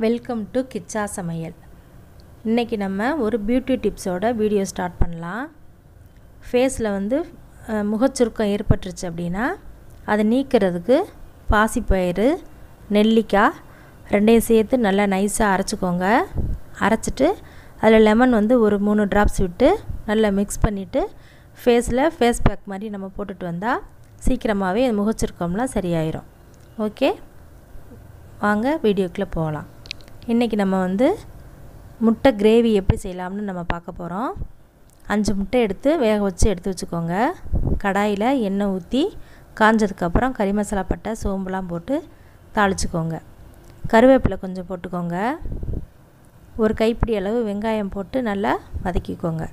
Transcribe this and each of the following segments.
welcome to Kichcha சமையல் இன்றைக்கி நம்ம ஒரு பியூட்டி டிப்ஸோட வீடியோ ஸ்டார்ட் பண்ணலாம் ஃபேஸில் வந்து அஹ், முகச்சுருக்கம் ஏற்பட்டுருச்சு அப்படின்னா அதை நீக்கிறதுக்கு பாசிப்பயிறு நெல்லிக்காய் ரெண்டையும் சேர்த்து நல்லா நைஸாக அரைச்சிக்கோங்க அரைச்சிட்டு அதில் லெமன் வந்து ஒரு மூணு ட்ராப்ஸ் விட்டு நல்லா மிக்ஸ் பண்ணிவிட்டு ஃபேஸில் ஃபேஸ் பேக் மாதிரி நம்ம போட்டுட்டு வந்தால் சீக்கிரமாகவே முகச்சுருக்கம்லாம் சரியாயிரும் ஓகே வாங்க வீடியோக்குள்ளே போகலாம் இன்றைக்கி நம்ம வந்து முட்டை கிரேவி எப்படி செய்யலாம்னு நம்ம பார்க்க போகிறோம் அஞ்சு முட்டை எடுத்து வேக வச்சு எடுத்து வச்சுக்கோங்க கடாயில் எண்ணெய் ஊற்றி காஞ்சதுக்கப்புறம் கறி மசாலா பட்டை சோம்புலாம் போட்டு தாளிச்சுக்கோங்க கருவேப்பிலை கொஞ்சம் போட்டுக்கோங்க ஒரு கைப்பிடி அளவு வெங்காயம் போட்டு நல்லா வதக்கிக்கோங்க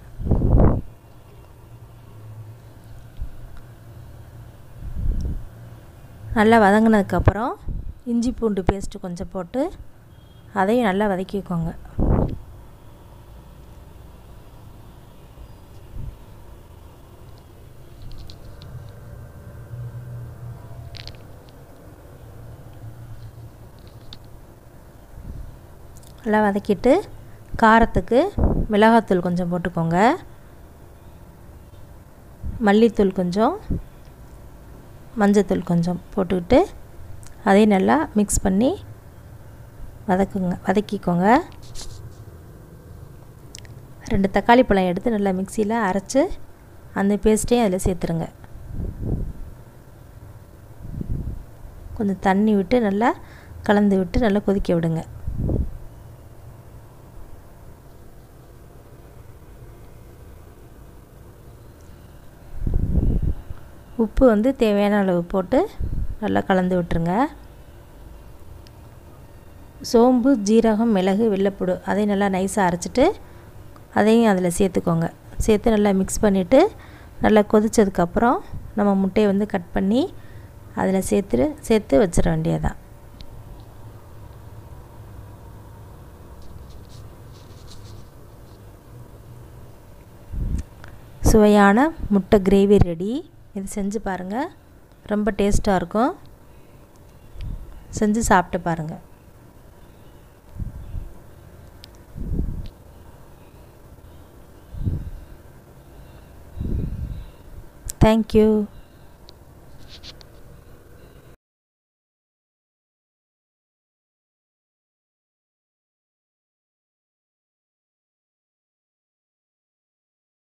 நல்லா வதங்கினதுக்கப்புறம் இஞ்சி பூண்டு பேஸ்ட்டு கொஞ்சம் போட்டு அதையும் நல்லா வதக்கிக்கோங்க நல்லா வதக்கிட்டு காரத்துக்கு மிளகாத்தூள் கொஞ்சம் போட்டுக்கோங்க மல்லித்தூள் கொஞ்சம் மஞ்சத்தூள் கொஞ்சம் போட்டுக்கிட்டு அதையும் நல்லா மிக்ஸ் பண்ணி வதக்குங்க வதக்கிக்கோங்க ரெண்டு தக்காளி பழம் எடுத்து நல்லா மிக்சியில் அரைச்சி அந்த பேஸ்ட்டையும் அதில் சேர்த்துருங்க கொஞ்சம் தண்ணி விட்டு நல்லா கலந்து விட்டு நல்லா கொதிக்க விடுங்க உப்பு வந்து தேவையான அளவு போட்டு நல்லா கலந்து விட்டுருங்க சோம்பு ஜீரகம் மிளகு வெள்ளைப்புடு அதையும் நல்லா நைஸாக அரைச்சிட்டு அதையும் அதில் சேர்த்துக்கோங்க சேர்த்து நல்லா மிக்ஸ் பண்ணிவிட்டு நல்லா கொதித்ததுக்கப்புறம் நம்ம முட்டையை வந்து கட் பண்ணி அதில் சேர்த்து சேர்த்து வச்சிட வேண்டியதான் சுவையான முட்டை கிரேவி ரெடி இது செஞ்சு பாருங்கள் ரொம்ப டேஸ்ட்டாக இருக்கும் செஞ்சு சாப்பிட்டு பாருங்கள் தேங்க்யூ